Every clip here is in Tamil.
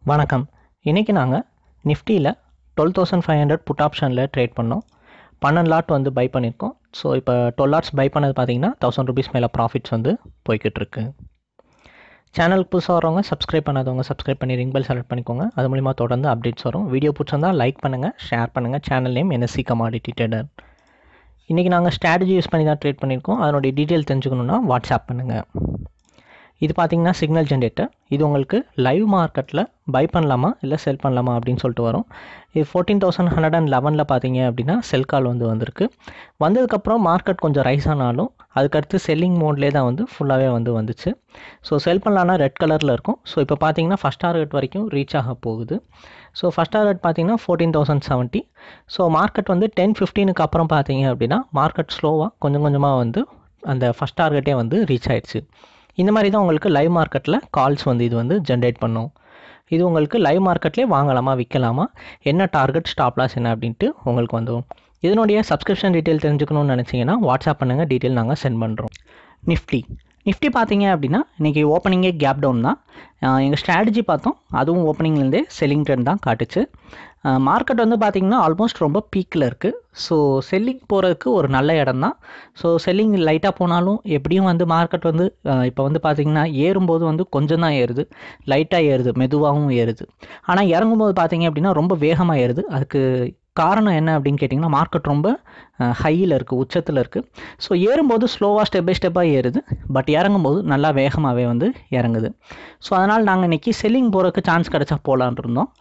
வணக்கம் இன்றைக்கி நாங்கள் நிஃப்டியில் twelve thousand five hundred put ஆப்ஷனில் ட்ரேட் பண்ணோம் பன்னெண்டு லாட் வந்து பை பண்ணியிருக்கோம் ஸோ இப்போ டுவெல் லாட்ஸ் பை பண்ணது பார்த்தீங்கன்னா தௌசண்ட் ருபீஸ் மேலே ப்ராஃபிட்ஸ் வந்து போய்கிட்டு இருக்கு சேனலுக்கு புதுசாக வரவங்க சப்ஸ்கிரைப் பண்ணாதவங்க சப்ஸ்கிரைப் பண்ணி ரிங் பெல் செலக்ட் பண்ணிக்கோங்க அது மூலிமா தொடர்ந்து அப்டேட்ஸ் வரும் வீடியோ பிடிச்சிருந்தா லைக் பண்ணுங்கள் ஷேர் பண்ணுங்கள் channel name NSC commodity trader இன்றைக்கி நாங்கள் ஸ்ட்ராட்டஜி யூஸ் பண்ணி தான் ட்ரேட் பண்ணியிருக்கோம் அதனுடைய டீட்டெயில் தெரிஞ்சுக்கணுன்னா வாட்ஸ்அப் பண்ணுங்கள் இது பார்த்தீங்கன்னா சிக்னல் ஜென்ரேட்டர் இது உங்களுக்கு லைவ் மார்க்கெட்டில் பை பண்ணலாமா இல்லை செல் பண்ணலாமா அப்படின்னு சொல்லிட்டு வரும் இது ஃபோர்டீன் தௌசண்ட் ஹண்ட்ரட் அண்ட் லெவனில் பார்த்தீங்க அப்படின்னா செல் கால் வந்து வந்திருக்கு வந்ததுக்கப்புறம் மார்க்கெட் கொஞ்சம் ரைஸ் ஆனாலும் அதுக்கடுத்து செல்லிங் மோட்லேயே தான் வந்து ஃபுல்லாகவே வந்து வந்துச்சு ஸோ செல் பண்ணலான்னா ரெட் கலரில் இருக்கும் ஸோ இப்போ பார்த்தீங்கன்னா ஃபஸ்ட் டார்கெட் வரைக்கும் ரீச் ஆக போகுது ஸோ ஃபஸ்ட் டார்கெட் பார்த்தீங்கன்னா fourteen thousand seventy so market வந்து டென் ஃபிஃப்டீனுக்கு அப்புறம் பார்த்தீங்க அப்படின்னா மார்க்கெட் ஸ்லோவாக கொஞ்சம் கொஞ்சமாக வந்து அந்த ஃபஸ்ட் டார்கெட்டே வந்து ரீச் ஆயிடுச்சு இந்த மாதிரி தான் உங்களுக்கு லைவ் மார்க்கெட்டில் கால்ஸ் வந்து இது வந்து ஜென்ரேட் பண்ணும் இது உங்களுக்கு லைவ் மார்க்கெட்லேயே வாங்கலாமா விற்கலாமா என்ன டார்கெட் ஸ்டாப் லாஸ் என்ன அப்படின்ட்டு உங்களுக்கு வந்துடும் இதனுடைய சப்ஸ்கிரிப்ஷன் டீட்டெயில் தெரிஞ்சுக்கணும்னு நினச்சிங்கன்னா வாட்ஸ்அப் பண்ணுங்கள் டீட்டெயில் நாங்கள் சென்ட் பண்ணுறோம் நிஃப்டி நிஃப்டி பார்த்தீங்க அப்படின்னா இன்றைக்கி ஓப்பனிங்கே கேப் டவுன் தான் எங்கள் ஸ்ட்ராட்டஜி பார்த்தோம் அதுவும் ஓப்பனிங்லேருந்தே செல்லிங் ட்ரெண்ட் தான் காட்டுச்சு மார்க்கெட் வந்து பார்த்திங்கன்னா ஆல்மோஸ்ட் ரொம்ப பீக்கில் இருக்குது ஸோ செல்லிங் போகிறதுக்கு ஒரு நல்ல இடம் தான் ஸோ செல்லிங் லைட்டாக போனாலும் எப்படியும் வந்து மார்க்கெட் வந்து இப்போ வந்து பார்த்திங்கன்னா ஏறும்போது வந்து கொஞ்சம் தான் ஏறுது லைட்டாக ஏறுது மெதுவாகவும் ஏறுது ஆனால் இறங்கும்போது பார்த்திங்க அப்படின்னா ரொம்ப வேகமாக ஏறுது அதுக்கு காரணம் என்ன அப்படின்னு கேட்டிங்கன்னா மார்க்கெட் ரொம்ப ஹையில் இருக்குது உச்சத்தில் இருக்குது ஸோ ஏறும்போது ஸ்லோவாக ஸ்டெப் பை ஸ்டெப்பாக ஏறுது பட் இறங்கும்போது நல்லா வேகமாகவே வந்து இறங்குது ஸோ அதனால் நாங்கள் இன்றைக்கி செல்லிங் போகிறதுக்கு சான்ஸ் கிடச்சா போகலான் இருந்தோம்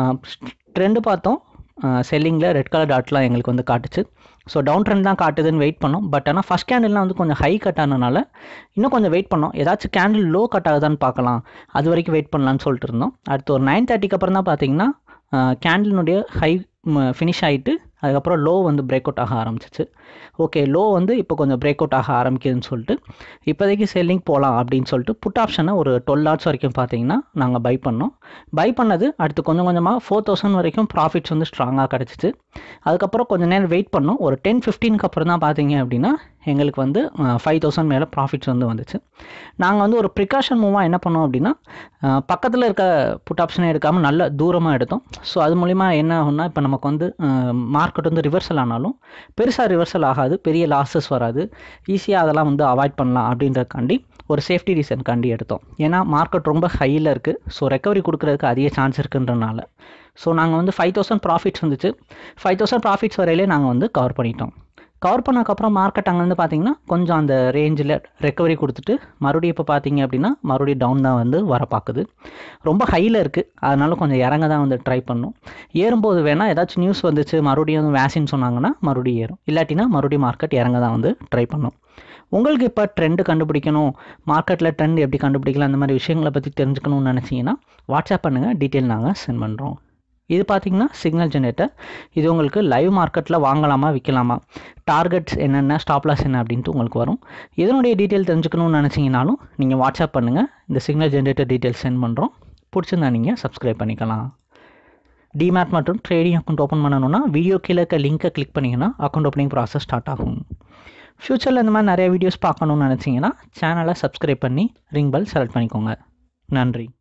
ட்ரெண்டு பார்த்தோம் செல்லிங்கில் ரெட் கலர் டாட்லாம் எங்களுக்கு வந்து காட்டுச்சு ஸோ டவுன் ட்ரெண்ட் தான் காட்டுதுன்னு வெயிட் பண்ணோம் பட் ஆனால் ஃபஸ்ட் கேண்டில்லாம் வந்து கொஞ்சம் ஹை கட் ஆனதுனால இன்னும் கொஞ்சம் வெயிட் பண்ணோம் ஏதாச்சும் கேண்டில் லோ கட் ஆகுதான்னு பார்க்கலாம் அது வரைக்கும் வெயிட் பண்ணலான்னு சொல்லிட்டு இருந்தோம் அடுத்து ஒரு நைன் தேர்ட்டிக்கு அப்புறம் தான் பார்த்தீங்கன்னா கேண்டிலுடைய ஹை ஃபினிஷ் ஆகிட்டு அதுக்கப்புறம் லோ வந்து பிரேக் அவுட் ஆக ஆரம்பிச்சிச்சு ஓகே லோ வந்து இப்போ கொஞ்சம் பிரேக் அவுட் ஆக ஆரம்பிக்குதுன்னு சொல்லிட்டு இப்போதைக்கு செல்லிங் போகலாம் அப்படின்னு சொல்லிட்டு புட் ஆப்ஷனை ஒரு டுவெல் லாட்ஸ் வரைக்கும் பார்த்தீங்கன்னா நாங்கள் பை பண்ணோம் பை பண்ணது அடுத்து கொஞ்சம் கொஞ்சமாக ஃபோர் தௌசண்ட் வரைக்கும் ப்ராஃபிட்ஸ் வந்து ஸ்ட்ராங்காக கிடச்சிச்சு அதுக்கப்புறம் கொஞ்சம் நேரம் வெயிட் பண்ணோம் ஒரு டென் ஃபிஃப்டீனுக்கு அப்புறம் தான் பார்த்தீங்க அப்படின்னா எங்களுக்கு வந்து ஃபைவ் தௌசண்ட் மேலே ப்ராஃபிட்ஸ் வந்து வந்துச்சு நாங்கள் வந்து ஒரு ப்ரிகாஷன் மூவாக என்ன பண்ணோம் அப்படின்னா பக்கத்தில் இருக்க புட் ஆப்ஷனை எடுக்காமல் நல்ல தூரமாக எடுத்தோம் ஸோ அது மூலிமா என்ன ஆகும்னா இப்போ நமக்கு வந்து மார்க்கெட் வந்து ரிவர்சல் ஆனாலும் பெருசாக ரிவர்சல் ஆகாது பெரிய லாஸஸ் வராது ஈஸியாக அதெல்லாம் வந்து அவாய்ட் பண்ணலாம் அப்படின்றக்காண்டி ஒரு சேஃப்டி ரீசன்காண்டி எடுத்தோம் ஏன்னா மார்க்கெட் ரொம்ப ஹையில் இருக்குது ஸோ ரெக்கவரி கொடுக்குறதுக்கு அதிக சான்ஸ் இருக்குன்றனால ஸோ நாங்கள் வந்து ஃபைவ் தௌசண்ட் ப்ராஃபிட்ஸ் வந்துச்சு ஃபைவ் தௌசண்ட் ப்ராஃபிட்ஸ் வரையிலே நாங்கள் வந்து கவர் பண்ணிட்டோம் கவர் பண்ணக்கப்புறம் மார்க்கெட் அங்கேருந்து பார்த்தீங்கன்னா கொஞ்சம் அந்த ரேஞ்சில் ரெக்கவரி கொடுத்துட்டு மறுபடியும் இப்போ பார்த்தீங்க அப்படின்னா மறுபடியும் டவுன் தான் வந்து வர பார்க்குது ரொம்ப ஹையில் இருக்குது அதனால கொஞ்சம் இறங்க தான் வந்து ட்ரை பண்ணும் ஏறும்போது வேணால் ஏதாச்சும் நியூஸ் வந்துச்சு மறுபடியும் வந்து வேசின்னு சொன்னாங்கன்னா மறுபடியும் ஏறும் இல்லாட்டினா மறுபடியும் மார்க்கெட் இறங்க தான் வந்து ட்ரை பண்ணும் உங்களுக்கு இப்போ ட்ரெண்டு கண்டுபிடிக்கணும் மார்க்கெட்டில் ட்ரெண்ட் எப்படி கண்டுபிடிக்கலாம் அந்த மாதிரி விஷயங்களை பற்றி தெரிஞ்சுக்கணும்னு நினச்சிங்கன்னா வாட்ஸ்அப் பண்ணுங்கள் டீட்டெயில் நாங்கள் சென்ட் பண்ணுறோம் இது பார்த்திங்கன்னா சிக்னல் ஜென்ரேட்டர் இது உங்களுக்கு லைவ் மார்க்கெட்டில் வாங்கலாமா விற்கலாமா டார்கெட்ஸ் என்னென்ன ஸ்டாப் லாஸ் என்ன அப்படின்ட்டு உங்களுக்கு வரும் இதனுடைய டீட்டெயில் தெரிஞ்சுக்கணும்னு நினச்சிங்கனாலும் நீங்கள் வாட்ஸ்அப் பண்ணுங்கள் இந்த சிக்னல் ஜென்ரேட்டர் டீட்டெயில் சென்ட் பண்ணுறோம் பிடிச்சிருந்தா நீங்கள் சப்ஸ்கிரைப் பண்ணிக்கலாம் டிமேட் மற்றும் ட்ரேடிங் அக்கௌண்ட் ஓப்பன் பண்ணணும்னா வீடியோ கீழே இருக்க லிங்க்கை கிளிக் பண்ணிங்கன்னா அக்கௌண்ட் ஓப்பனிங் ப்ராசஸ் ஸ்டார்ட் ஆகும் ஃப்யூச்சரில் இந்த மாதிரி நிறைய வீடியோஸ் பார்க்கணுன்னு நினச்சிங்கன்னா சேனலை சப்ஸ்கிரைப் பண்ணி ரிங் பெல் செலக்ட் பண்ணிக்கோங்க நன்றி